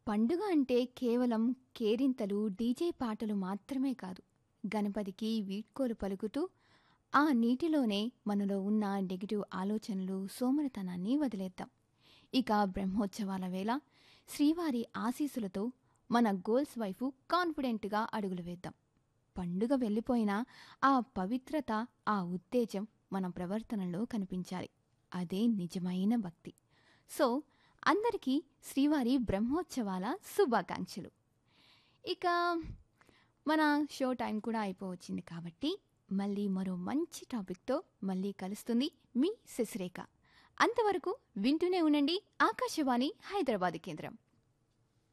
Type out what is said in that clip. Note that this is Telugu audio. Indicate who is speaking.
Speaker 1: పండుగ అంటే కేవలం కేరింతలు డీజే పాటలు మాత్రమే కాదు గణపతికి వీడ్కోలు పలుకుతూ ఆ నీటిలోనే మనలో ఉన్న నెగిటివ్ ఆలోచనలు సోమరతనాన్ని వదిలేద్దాం ఇక బ్రహ్మోత్సవాల వేళ శ్రీవారి ఆశీస్సులతో మన గోల్స్ వైపు కాన్ఫిడెంట్గా అడుగులు వేద్దాం పండుగ వెళ్ళిపోయినా ఆ పవిత్రత ఆ ఉత్తేజం మన ప్రవర్తనలో కనిపించాలి అదే నిజమైన భక్తి సో అందరికీ శ్రీవారి బ్రహ్మోత్సవాల శుభాకాంక్షలు ఇక మన షో టైం కూడా అయిపోవచ్చింది కాబట్టి మళ్ళీ మరో మంచి టాపిక్తో మళ్ళీ కలుస్తుంది మీ శశిరేఖ అంతవరకు వింటూనే ఉండండి ఆకాశవాణి హైదరాబాద్ కేంద్రం